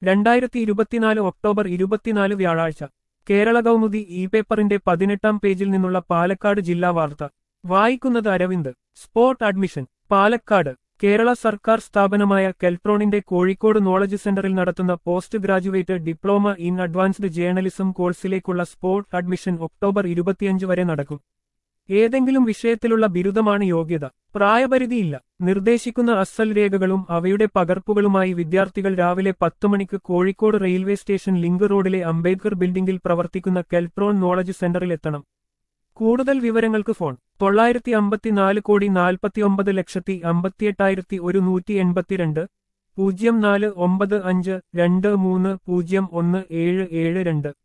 രണ്ടായിരത്തി ഇരുപത്തിനാല് ഒക്ടോബർ ഇരുപത്തിനാല് വ്യാഴാഴ്ച കേരള കൗമുദി ഇ പേപ്പറിന്റെ പതിനെട്ടാം പേജിൽ നിന്നുള്ള പാലക്കാട് ജില്ലാ വാർത്ത വായിക്കുന്നത് അരവിന്ദ് സ്പോട്ട് അഡ്മിഷൻ പാലക്കാട് കേരള സർക്കാർ സ്ഥാപനമായ കെൽട്രോണിന്റെ കോഴിക്കോട് നോളജ് സെന്ററിൽ നടത്തുന്ന post graduate diploma in advanced journalism കോഴ്സിലേക്കുള്ള സ്പോട്ട് അഡ്മിഷൻ ഒക്ടോബർ ഇരുപത്തിയഞ്ച് വരെ നടക്കും ഏതെങ്കിലും വിഷയത്തിലുള്ള ബിരുദമാണ് യോഗ്യത പ്രായപരിധിയില്ല നിർദ്ദേശിക്കുന്ന അസൽ രേഖകളും അവയുടെ പകർപ്പുകളുമായി വിദ്യാർത്ഥികൾ രാവിലെ പത്തു മണിക്ക് കോഴിക്കോട് റെയിൽവേ സ്റ്റേഷൻ ലിങ്ക് റോഡിലെ അംബേദ്കർ ബിൽഡിംഗിൽ പ്രവർത്തിക്കുന്ന കെൽട്രോൺ നോളജ് സെന്ററിൽ എത്തണം കൂടുതൽ വിവരങ്ങൾക്ക് ഫോൺ തൊള്ളായിരത്തി അമ്പത്തിനാല് കോടി നാൽപ്പത്തിയൊമ്പത് ലക്ഷത്തി അമ്പത്തിയെട്ടായിരത്തി ഒരു നൂറ്റി എൺപത്തിരണ്ട് പൂജ്യം നാല് ഒമ്പത് അഞ്ച് രണ്ട് മൂന്ന് പൂജ്യം ഒന്ന് ഏഴ് ഏഴ് രണ്ട്